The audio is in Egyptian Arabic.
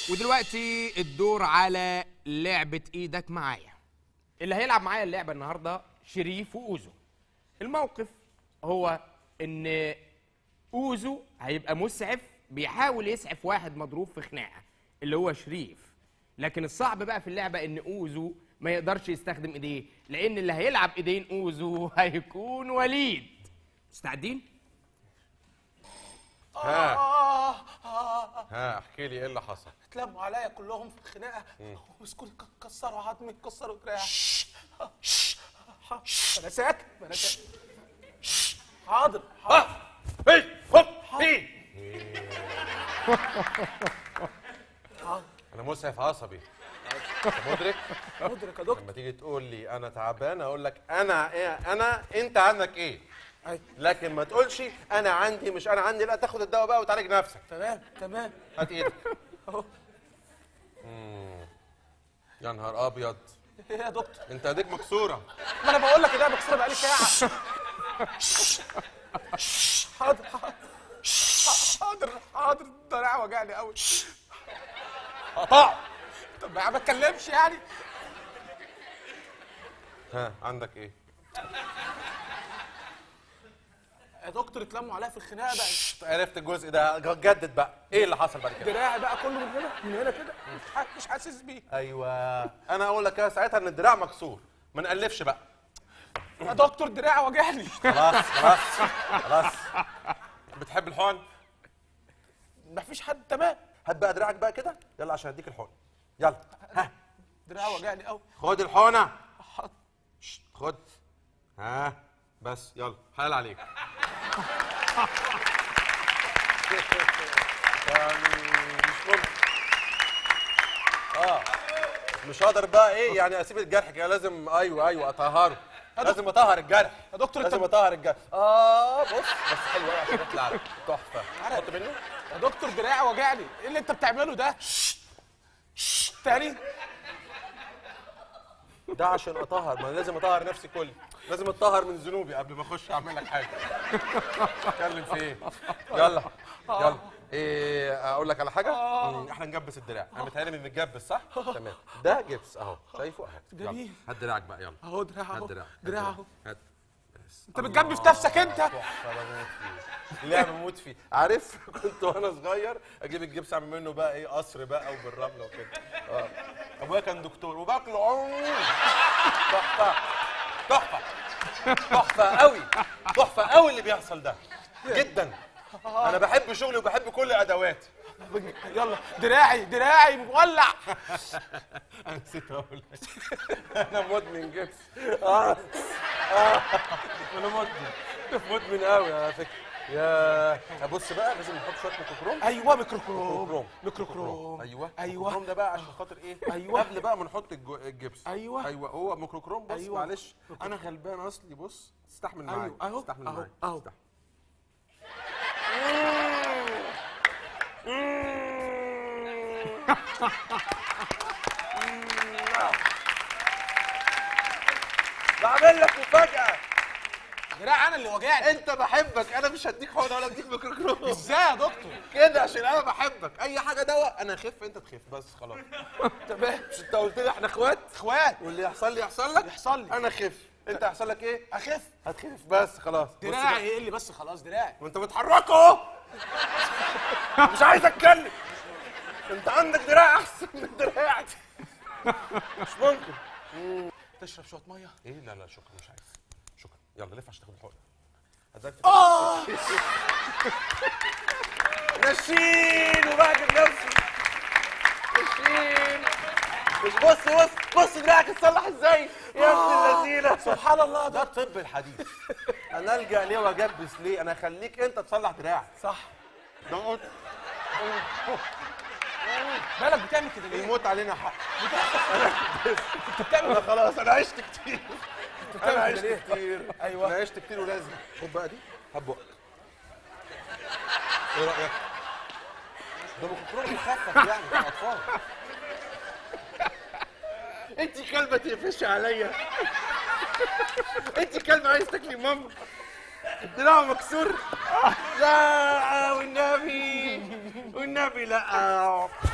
ودلوقتي الدور على لعبة ايدك معايا اللي هيلعب معايا اللعبة النهاردة شريف وأوزو الموقف هو ان أوزو هيبقى مسعف بيحاول يسعف واحد مضروب في خناقة اللي هو شريف لكن الصعب بقى في اللعبة ان أوزو ما يقدرش يستخدم ايديه لان اللي هيلعب ايدين أوزو هيكون وليد مستعدين؟ ها آه آه ها احكي لي ايه اللي حصل اتلموا عليا كلهم في الخناقه ومسكوني ك- كسروا عظمي كسروا دراعي آه، آه، انا ساكت انا ساكت حاضر حاضر ايه هوب ايه انا مسعف عصبي أنت مدرك مدرك يا دكتور لما تيجي تقول لي انا تعبان اقول لك انا ايه انا انت عندك ايه أيوة. لكن ما تقولش انا عندي مش انا عندي لا تاخد الدواء بقى وتعالج نفسك تمام تمام هات ايدك اهو مم. يا نهار ابيض ايه يا دكتور انت ايديك مكسوره ما انا بقول لك ده مكسوره بقالي ساعه حاضر حاضر حاضر حاضر الدراع وجعني قوي قطع طب ما بتكلمش يعني ها عندك ايه يا دكتور اتلموا عليا في الخناقه بقى عرفت الجزء ده جدد بقى ايه اللي حصل بعد كده دراعي بقى كله من هنا من هنا كده مش ح- مش حاسس بيه ايوه انا اقول لك يا ساعتها ان الدراع مكسور ما نالفش بقى يا دكتور دراعي وجعني خلاص خلاص خلاص بتحب الحقن مفيش حد تمام هات بقى دراعك بقى كده يلا عشان اديك الحقن يلا ها دراعي وجعني قوي خد الحقنه شت، خد ها بس يلا حلال عليك يعني مش ممكن اه مش هقدر بقى ايه يعني اسيب الجرح كده لازم ايوه ايوه اطهره لازم اطهر الجرح يا دكتور لازم انت اطهر الجرح اه بص بس حلو قوي عشان يطلع تحفه حط منه يا دكتور دراعي وجعني ايه اللي انت بتعمله ده تاني ده عشان اطهر ما أنا لازم اطهر نفسي كلي لازم اتطهر من ذنوبي قبل ما اخش اعمل لك حاجه اتكلم في ايه يلا يلا ايه اقول لك على حاجه مم، احنا نجبس الدراع انا متهيألي من متجبس صح تمام ده جبس اهو شايفه اهو يلا. جميل. هات دراعك بقى يلا اهو دراع هات اهو دراع دراع اهو هات بس انت بتجبس نفسك انت تحفه بموت فيه لا بموت فيه عارف كنت وانا صغير اجيب الجبس اعمل منه بقى ايه قصر بقى وبالرمله وكده اه ابويا كان دكتور وباكله عمر تحفه تحفه تحفه قوي تحفه قوي اللي بيحصل ده جدا انا بحب شغلي وبحب كل ادواتي يلا دراعي دراعي مولع انا نسيت اقول لك انا مدمن جبس اه اه انا مدمن مدمن قوي على فكره يا ابص بقى لازم نحط شويه ميكروكروم ايوه ميكروكروم ميكروكروم ميكروكروم ايوه ايوه الميكروكروم ده بقى عشان خاطر ايه أيوة. قبل بقى ما نحط الجو- الجبس أيوة. ايوه هو ميكروكروم بص أيوة. معلش انا غلبان اصلي بص استحمل معايا أيوة. أهو. استحمل أهو. معايا أهو. استحمل. بعمل لك مفاجأة دراعي انا اللي وجعني انت بحبك انا مش هديك حقنة ولا اديك ميكروكروم ازاي يا دكتور كده عشان انا بحبك اي حاجة دواء انا اخف انت تخف بس خلاص تمام مش انت قلت لي احنا اخوات اخوات واللي يحصل لي يحصل لك يحصل لي. انا اخف انت هيحصل لك ايه اخف هتخف بس خلاص بص دراعي بقى. ايه اللي بس خلاص دراعي وانت بتحركه اهو مش عايز اتكلم انت عندك دراع احسن من دراعي مش ممكن تشرب شويه ميه ايه لا لا شكرا مش عايز شكرا يلا لف عشان تاخد الحقنه هداك اه نشين وبعجب نفسي نشين مش بص بص بص دراعك اتصلح ازاي يا ابن اللذينه سبحان الله ده ده الطب الحديث انا الجا ليه واجبس ليه انا اخليك انت تصلح دراعك صح ده قلت مالك بتعمل كده ليه؟ الموت علينا حق انت بتعمل انا خلاص انا عشت كتير بتعمل انا كده عشت ليه؟ كتير أيوة. انا عشت كتير ولازم خد بقى دي هات بقك ايه رايك ده ميكروكروم مخفف يعني بتاع اطفال انت كلبه تقفش عليا انت كلبه عايز تاكلي ماما الدراع مكسور لا والنبي والنبي لا